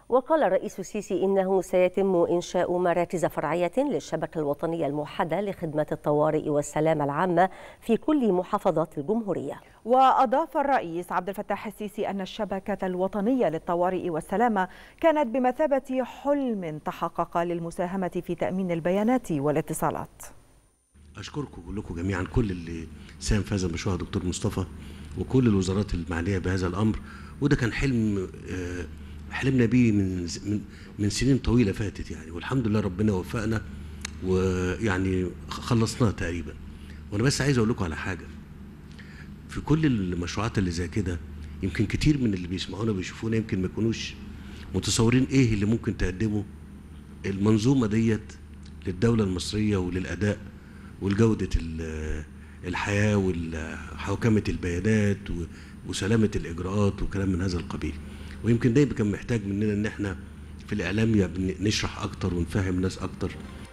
وقال الرئيس السيسي إنه سيتم إنشاء مراكز فرعية للشبكة الوطنية الموحدة لخدمة الطوارئ والسلامة العامة في كل محافظات الجمهورية وأضاف الرئيس عبد الفتاح السيسي أن الشبكة الوطنية للطوارئ والسلامة كانت بمثابة حلم تحقق للمساهمة في تأمين البيانات والاتصالات أشكركم كلكم جميعا كل اللي ساهم في هذا المشروع دكتور مصطفى وكل الوزارات المعنية بهذا الأمر وده كان حلم حلمنا بيه من من من سنين طويله فاتت يعني والحمد لله ربنا وفقنا ويعني خلصناه تقريبا وانا بس عايز اقول لكم على حاجه في كل المشروعات اللي زي كده يمكن كتير من اللي بيسمعونا وبيشوفونا يمكن ما يكونوش متصورين ايه اللي ممكن تقدمه المنظومه ديت للدوله المصريه وللاداء ولجوده الحياه وحوكمه البيانات وسلامه الاجراءات وكلام من هذا القبيل ويمكن ده كان محتاج مننا ان احنا في الاعلام نشرح اكتر ونفهم الناس اكتر